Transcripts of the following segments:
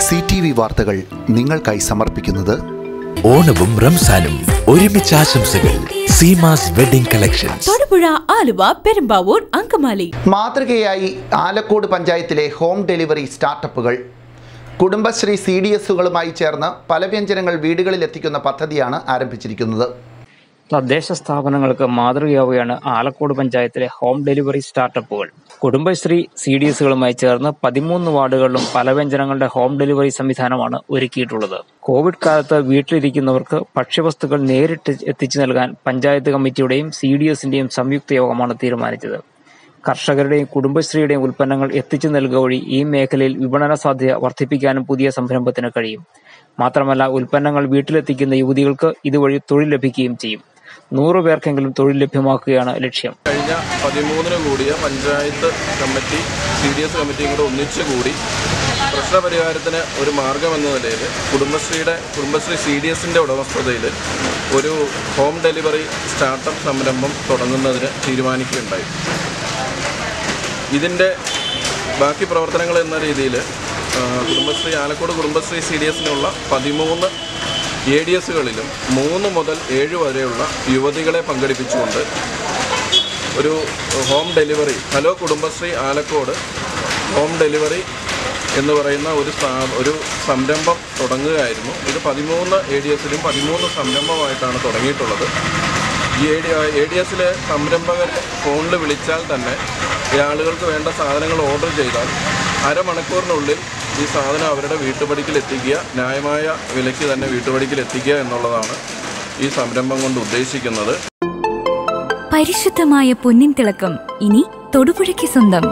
C T V വാർത്തകൾ നിങ്ങൾക്കായി സമർപ്പിക്കുന്നത് ഓണവും റംസാനും ഒരുമിച്ച് ആശംസകൾ സീമാസ് വെഡിംഗ് കളക്ഷൻസ് തൊടുപുഴ ആലുവ പെരുമ്പാവൂർ അങ്കമാലി മാതൃകയായി ആലക്കോട് പഞ്ചായത്തിലെ ഹോം ഡെലിവറി സ്റ്റാർട്ടപ്പുകൾ കുടുംബശ്രീ സി ഡി എസുകളുമായി ചേർന്ന് പല വ്യഞ്ജനങ്ങൾ വീടുകളിൽ എത്തിക്കുന്ന പദ്ധതിയാണ് ആരംഭിച്ചിരിക്കുന്നത് തദ്ദേശ സ്ഥാപനങ്ങൾക്ക് മാതൃകയാവുകയാണ് ആലക്കോട് പഞ്ചായത്തിലെ ഹോം ഡെലിവറി സ്റ്റാർട്ടപ്പുകൾ കുടുംബശ്രീ സി ഡി എസുകളുമായി ചേർന്ന് പതിമൂന്ന് വാർഡുകളിലും പലവ്യഞ്ജനങ്ങളുടെ ഹോം ഡെലിവറി സംവിധാനമാണ് ഒരുക്കിയിട്ടുള്ളത് കോവിഡ് കാലത്ത് വീട്ടിലിരിക്കുന്നവർക്ക് ഭക്ഷ്യവസ്തുക്കൾ നേരിട്ട് എത്തിച്ചു നൽകാൻ പഞ്ചായത്ത് കമ്മിറ്റിയുടെയും സി ഡി എസിന്റെയും സംയുക്ത യോഗമാണ് തീരുമാനിച്ചത് കർഷകരുടെയും കുടുംബശ്രീയുടെയും ഉൽപ്പന്നങ്ങൾ എത്തിച്ചു നൽകുക വഴി ഈ മേഖലയിൽ വിപണന സാധ്യത വർദ്ധിപ്പിക്കാനും പുതിയ സംരംഭത്തിന് കഴിയും മാത്രമല്ല ഉൽപ്പന്നങ്ങൾ വീട്ടിലെത്തിക്കുന്ന യുവതികൾക്ക് ഇതുവഴി തൊഴിൽ ലഭിക്കുകയും ചെയ്യും നൂറ് പേർക്കെങ്കിലും തൊഴിൽ ലഭ്യമാക്കുകയാണ് ലക്ഷ്യം കഴിഞ്ഞ പതിമൂന്നിന് കൂടിയ panchayat committee C D S കമ്മിറ്റിയും കൂടെ ഒന്നിച്ചു കൂടി പ്രശ്നപരിഹാരത്തിന് ഒരു മാർഗം എന്ന നിലയിൽ കുടുംബശ്രീയുടെ കുടുംബശ്രീ സി ഡി എസിൻ്റെ ഉടമസ്ഥതയിൽ ഒരു ഹോം ഡെലിവറി സ്റ്റാർട്ടപ്പ് സംരംഭം തുടങ്ങുന്നതിന് തീരുമാനിക്കുകയുണ്ടായി ഇതിൻ്റെ ബാക്കി പ്രവർത്തനങ്ങൾ എന്ന രീതിയിൽ കുടുംബശ്രീ ആലക്കോട് കുടുംബശ്രീ സി ഡി എസിനുള്ള പതിമൂന്ന് എ ഡി എസുകളിലും മൂന്ന് മുതൽ ഏഴ് വരെയുള്ള യുവതികളെ പങ്കെടുപ്പിച്ചുകൊണ്ട് ഒരു home delivery hello Kudumbashree Alakode home delivery എന്ന് പറയുന്ന ഒരു സ്ഥാ- ഒരു സംരംഭം തുടങ്ങുകയായിരുന്നു ഇത് പതിമൂന്ന് എ ഡി എസിലും പതിമൂന്ന് സംരംഭമായിട്ടാണ് തുടങ്ങിയിട്ടുള്ളത് ഈ എ ഡി എ ഡി എസിലെ സംരംഭകരെ ഫോണിൽ വിളിച്ചാൽ തന്നെ ഈ ആളുകൾക്ക് വേണ്ട സാധനങ്ങൾ ഓർഡർ ചെയ്താൽ അരമണിക്കൂറിനുള്ളിൽ ഈ സാധനം അവരുടെ വീട്ടുപടിക്കൽ എത്തിക്കുക ന്യായമായ വിലയ്ക്ക് തന്നെ വീട്ടുപടിക്കൽ എത്തിക്കുക എന്നുള്ളതാണ് ഈ സംരംഭം കൊണ്ട് ഉദ്ദേശിക്കുന്നത് പരിശുദ്ധമായ പൊന്നിൻ തിളക്കം ഇനി തൊടുപുഴയ്ക്ക് സ്വന്തം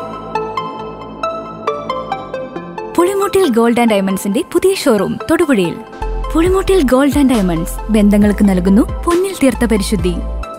പുളിമൂട്ടിൽ ഗോൾഡ് ആൻഡ് ഡയമണ്ട്സിന്റെ പുതിയ ഷോറൂം തൊടുപുഴയിൽ പുളിമൂട്ടിൽ ഗോൾഡ് ആൻഡ് ഡയമണ്ട്സ് ബന്ധങ്ങൾക്ക് നൽകുന്നു പൊന്നിൽ തീർത്ത പരിശുദ്ധി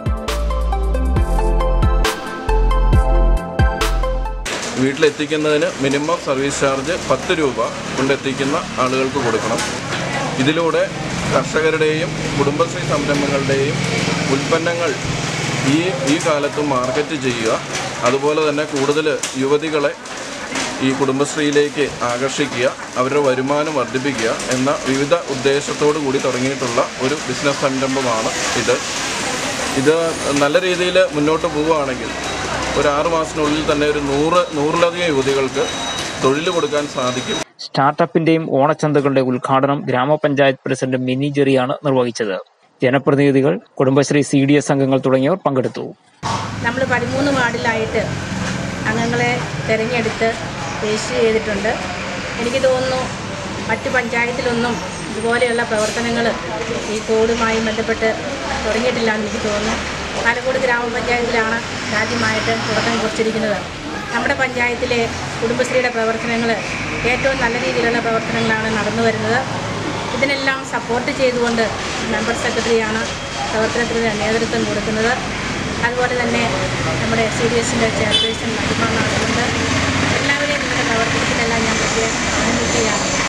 വീട്ടിലെത്തിക്കുന്നതിന് മിനിമം സർവീസ് ചാർജ് പത്ത് രൂപ കൊണ്ടെത്തിക്കുന്ന ആളുകൾക്ക് കൊടുക്കണം ഇതിലൂടെ കർഷകരുടെയും കുടുംബശ്രീ സംരംഭങ്ങളുടെയും ഉൽപ്പന്നങ്ങൾ ഈ ഈ കാലത്തും മാർക്കറ്റ് ചെയ്യുക അതുപോലെ തന്നെ കൂടുതൽ യുവതികളെ ഈ കുടുംബശ്രീയിലേക്ക് ആകർഷിക്കുക അവരുടെ വരുമാനം വർദ്ധിപ്പിക്കുക എന്ന വിവിധ ഉദ്ദേശത്തോടു കൂടി തുടങ്ങിയിട്ടുള്ള ഒരു ബിസിനസ് സംരംഭമാണ് ഇത് ഇത് നല്ല രീതിയിൽ മുന്നോട്ട് പോവുകയാണെങ്കിൽ ഒരു ആറ് മാസത്തിനുള്ളിൽ തന്നെ ഒരു നൂറ് നൂറിലധികം യുവതികൾക്ക് തൊഴിൽ കൊടുക്കാൻ സാധിക്കും സ്റ്റാർട്ടപ്പിന്റെയും ഓണച്ചന്തകളുടെ ഉദ്ഘാടനം ഗ്രാമപഞ്ചായത്ത് പ്രസിഡന്റ് മിനി ജെറിയാണ് നിർവഹിച്ചത് ജനപ്രതിനിധികൾ കുടുംബശ്രീ സി ഡി എസ് അംഗങ്ങൾ തുടങ്ങിയവർ പങ്കെടുത്തു നമ്മൾ പതിമൂന്ന് വാർഡിലായിട്ട് അംഗങ്ങളെ തിരഞ്ഞെടുത്ത് രജിസ്റ്റർ ചെയ്തിട്ടുണ്ട് എനിക്ക് തോന്നുന്നു മറ്റ് പഞ്ചായത്തിലൊന്നും ഇതുപോലെയുള്ള പ്രവർത്തനങ്ങൾ ഈ കോഡുമായി ബന്ധപ്പെട്ട് തുടങ്ങിയിട്ടില്ലാന്ന് എനിക്ക് തോന്നുന്നു പാലക്കോട് ഗ്രാമപഞ്ചായത്തിലാണ് ആദ്യമായിട്ട് തുടക്കം കുറിച്ചിരിക്കുന്നത് നമ്മുടെ പഞ്ചായത്തിലെ കുടുംബശ്രീയുടെ പ്രവർത്തനങ്ങൾ ഏറ്റവും നല്ല രീതിയിലുള്ള പ്രവർത്തനങ്ങളാണ് നടന്നു വരുന്നത് ഇതിനെല്ലാം സപ്പോർട്ട് ചെയ്തുകൊണ്ട് മെമ്പർ സെക്രട്ടറിയാണ് പ്രവർത്തനത്തിന് നേതൃത്വം കൊടുക്കുന്നത് അതുപോലെ തന്നെ നമ്മുടെ സി ഡി എസിൻ്റെ ചെയർപേഴ്സൺ മഹിമ നടത്തുന്നുണ്ട് എല്ലാവരെയും നിങ്ങളുടെ പ്രവർത്തനത്തിനെല്ലാം ഞാൻ പ്രത്യേകം അഭിനന്ദിക്കുകയാണ്